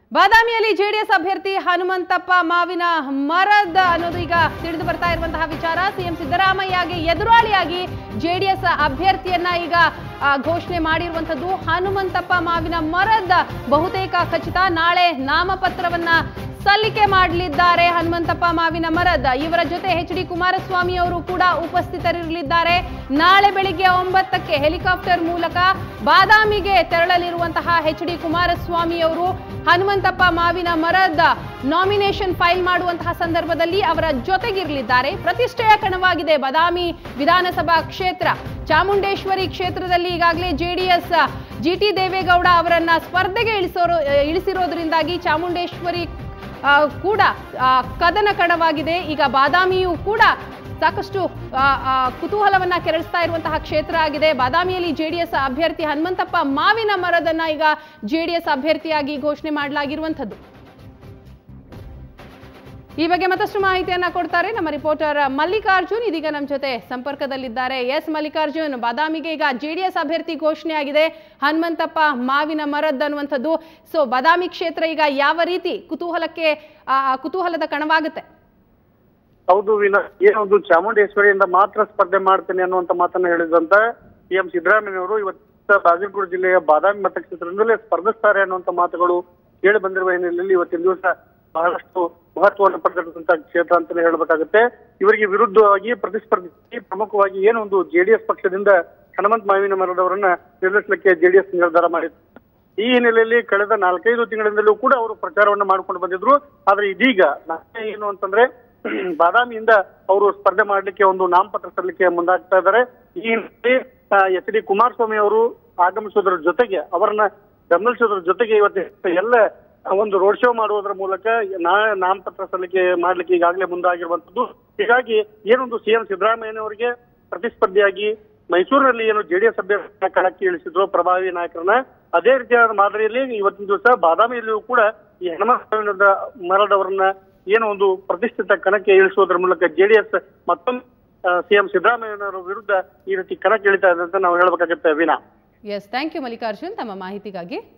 ಬಾದಾಮಿಯಲ್ಲಿ ಜೆಡಿಎಸ್ ಅಭ್ಯರ್ಥಿ ಹನುಮಂತಪ್ಪ ಮಾವಿನ ಮರದ ಅನ್ನೋದು ಈಗ ತಿಳಿದು ಬರ್ತಾ ಇರುವಂತಹ ವಿಚಾರ ಸಿಎಂ ಸಿದ್ದರಾಮಯ್ಯಗೆ ಎದುರಾಳಿಯಾಗಿ ಜೆಡಿಎಸ್ ಅಭ್ಯರ್ಥಿಯನ್ನ ಈಗ ಆ, ಘೋಷಣೆ ಮಾಡಿರುವಂತದ್ದು ಹನುಮಂತಪ್ಪ ಮಾವಿನ ಮರದ ಬಹುತೇಕ ಖಚಿತ ನಾಳೆ ನಾಮಪತ್ರವನ್ನ ಸಲ್ಲಿಕೆ ಮಾಡಲಿದ್ದಾರೆ ಹನುಮಂತಪ್ಪ ಮಾವಿನ ಮರದ ಇವರ ಜೊತೆ ಎಚ್ ಡಿ ಕುಮಾರಸ್ವಾಮಿ ಅವರು ಕೂಡ ಉಪಸ್ಥಿತರಿರಲಿದ್ದಾರೆ ನಾಳೆ ಬೆಳಿಗ್ಗೆ ಒಂಬತ್ತಕ್ಕೆ ಹೆಲಿಕಾಪ್ಟರ್ ಮೂಲಕ ಬಾದಾಮಿಗೆ ತೆರಳಲಿರುವಂತಹ ಎಚ್ ಡಿ ಕುಮಾರಸ್ವಾಮಿ ಅವರು ಹನುಮಂತಪ್ಪ ಮಾವಿನ ಮರದ ನಾಮಿನೇಷನ್ ಫೈಲ್ ಮಾಡುವಂತಹ ಸಂದರ್ಭದಲ್ಲಿ ಅವರ ಜೊತೆಗಿರಲಿದ್ದಾರೆ ಪ್ರತಿಷ್ಠೆಯ ಕಣವಾಗಿದೆ ಬಾದಾಮಿ ವಿಧಾನಸಭಾ ಕ್ಷೇತ್ರ ಚಾಮುಂಡೇಶ್ವರಿ ಕ್ಷೇತ್ರದಲ್ಲಿ ಈಗಾಗಲೇ ಜೆಡಿಎಸ್ ಜಿ ಟಿ ದೇವೇಗೌಡ ಅವರನ್ನ ಸ್ಪರ್ಧೆಗೆ ಇಳಿಸೋರು ಇಳಿಸಿರೋದ್ರಿಂದಾಗಿ ಚಾಮುಂಡೇಶ್ವರಿ ಆ, ಕೂಡ ಆ, ಕದನ ಕಣವಾಗಿದೆ ಈಗ ಬಾದಾಮಿಯು ಕೂಡ ಸಾಕಷ್ಟು ಆ, ಆ, ಕುತೂಹಲವನ್ನ ಕೆರಳಿಸ್ತಾ ಇರುವಂತಹ ಕ್ಷೇತ್ರ ಆಗಿದೆ ಬಾದಾಮಿಯಲ್ಲಿ ಜೆಡಿಎಸ್ ಅಭ್ಯರ್ಥಿ ಹನುಮಂತಪ್ಪ ಮಾವಿನ ಮರದನ್ನ ಈಗ ಜೆಡಿಎಸ್ ಅಭ್ಯರ್ಥಿಯಾಗಿ ಘೋಷಣೆ ಮಾಡಲಾಗಿರುವಂಥದ್ದು ಈ ಬಗ್ಗೆ ಮತ್ತಷ್ಟು ಮಾಹಿತಿಯನ್ನ ಕೊಡ್ತಾರೆ ನಮ್ಮ ರಿಪೋರ್ಟರ್ ಮಲ್ಲಿಕಾರ್ಜುನ್ ಇದೀಗ ನಮ್ಮ ಜೊತೆ ಸಂಪರ್ಕದಲ್ಲಿದ್ದಾರೆ ಎಸ್ ಮಲ್ಲಿಕಾರ್ಜುನ್ ಬಾದಾಮಿಗೆ ಈಗ ಜೆಡಿಎಸ್ ಅಭ್ಯರ್ಥಿ ಘೋಷಣೆ ಆಗಿದೆ ಹನುಮಂತಪ್ಪ ಮಾವಿನ ಮರದ್ ಅನ್ನುವಂಥದ್ದು ಸೊ ಬಾದಾಮಿ ಕ್ಷೇತ್ರ ಈಗ ಯಾವ ರೀತಿ ಕುತೂಹಲಕ್ಕೆ ಆ, ಆ, ಕುತೂಹಲದ ಕಣವಾಗುತ್ತೆ ಹೌದು ವಿನ ಏನೊಂದು ಚಾಮುಂಡೇಶ್ವರಿಯಿಂದ ಮಾತ್ರ ಸ್ಪರ್ಧೆ ಮಾಡ್ತೇನೆ ಅನ್ನುವಂತ ಮಾತನ್ನ ಹೇಳಿದಂತ ಸಿಎಂ ಸಿದ್ದರಾಮಯ್ಯ ಅವರು ಇವತ್ತು ಬಾಗಲಕೋಟೆ ಜಿಲ್ಲೆಯ ಬಾದಾಮಿ ಮತಕ್ಷೇತ್ರದಿಂದಲೇ ಸ್ಪರ್ಧಿಸ್ತಾರೆ ಅನ್ನುವಂತ ಮಾತುಗಳು ಕೇಳಿ ಬಂದಿರುವ ಹಿನ್ನೆಲೆಯಲ್ಲಿ ಇವತ್ತಿನ ದಿವಸ ಬಹಳಷ್ಟು ಮಹತ್ವವನ್ನು ಪಡೆದಿರುವಂತ ಕ್ಷೇತ್ರ ಅಂತಾನೆ ಹೇಳಬೇಕಾಗುತ್ತೆ ಇವರಿಗೆ ವಿರುದ್ಧವಾಗಿ ಪ್ರತಿಸ್ಪರ್ಧಿ ಪ್ರಮುಖವಾಗಿ ಏನು ಒಂದು ಜೆಡಿಎಸ್ ಪಕ್ಷದಿಂದ ಹನುಮಂತ್ ಮಾವಿನ ಮರದವರನ್ನ ನಿಲ್ಲಿಸಲಿಕ್ಕೆ ಜೆಡಿಎಸ್ ನಿರ್ಧಾರ ಮಾಡಿತ್ತು ಈ ಹಿನ್ನೆಲೆಯಲ್ಲಿ ಕಳೆದ ನಾಲ್ಕೈದು ತಿಂಗಳಿಂದಲೂ ಕೂಡ ಅವರು ಪ್ರಚಾರವನ್ನ ಮಾಡ್ಕೊಂಡು ಬಂದಿದ್ರು ಆದ್ರೆ ಇದೀಗ ನಾಳೆ ಏನು ಅಂತಂದ್ರೆ ಬಾದಾಮಿಯಿಂದ ಅವರು ಸ್ಪರ್ಧೆ ಮಾಡ್ಲಿಕ್ಕೆ ಒಂದು ನಾಮಪತ್ರ ಸಲ್ಲಿಕೆ ಮುಂದಾಗ್ತಾ ಇದ್ದಾರೆ ಈ ಹಿನ್ನೆಲೆ ಎಚ್ ಡಿ ಕುಮಾರಸ್ವಾಮಿ ಅವರು ಆಗಮಿಸೋದ್ರ ಜೊತೆಗೆ ಅವರನ್ನ ಬೆಂಬಲಿಸೋದ್ರ ಜೊತೆಗೆ ಇವತ್ತು ಎಲ್ಲ ಒಂದು ರೋಡ್ ಶೋ ಮಾಡುವುದರ ಮೂಲಕ ನಾಳೆ ನಾಮಪತ್ರ ಸಲ್ಲಿಕೆ ಮಾಡ್ಲಿಕ್ಕೆ ಈಗಾಗಲೇ ಮುಂದಾಗಿರುವಂತದ್ದು ಹೀಗಾಗಿ ಏನೊಂದು ಸಿಎಂ ಸಿದ್ದರಾಮಯ್ಯನವರಿಗೆ ಪ್ರತಿಸ್ಪರ್ಧಿಯಾಗಿ ಮೈಸೂರಿನಲ್ಲಿ ಏನು ಜೆಡಿಎಸ್ ಅಭ್ಯರ್ಥಿನ ಕಣಕ್ಕೆ ಇಳಿಸಿದ್ರು ಪ್ರಭಾವಿ ನಾಯಕರನ್ನ ಅದೇ ರೀತಿಯಾದ ಮಾದರಿಯಲ್ಲಿ ಇವತ್ತಿನ ದಿವಸ ಬಾದಾಮಿಯಲ್ಲಿಯೂ ಕೂಡ ಈ ಹನುಮಂತ ಮರದವರನ್ನ ಏನು ಒಂದು ಪ್ರತಿಷ್ಠಿತ ಕಣಕ್ಕೆ ಇಳಿಸುವುದರ ಮೂಲಕ ಜೆಡಿಎಸ್ ಮತ್ತೊಮ್ಮೆ ಸಿಎಂ ಸಿದ್ದರಾಮಯ್ಯನವರ ವಿರುದ್ಧ ಈ ರೀತಿ ಕಣಕ್ಕೆ ಇಳಿತಾ ಇದೆ ಅಂತ ನಾವು ಹೇಳ್ಬೇಕಾಗುತ್ತೆ Veena yes thank you Mallikarjun ತಮ್ಮ ಮಾಹಿತಿಗಾಗಿ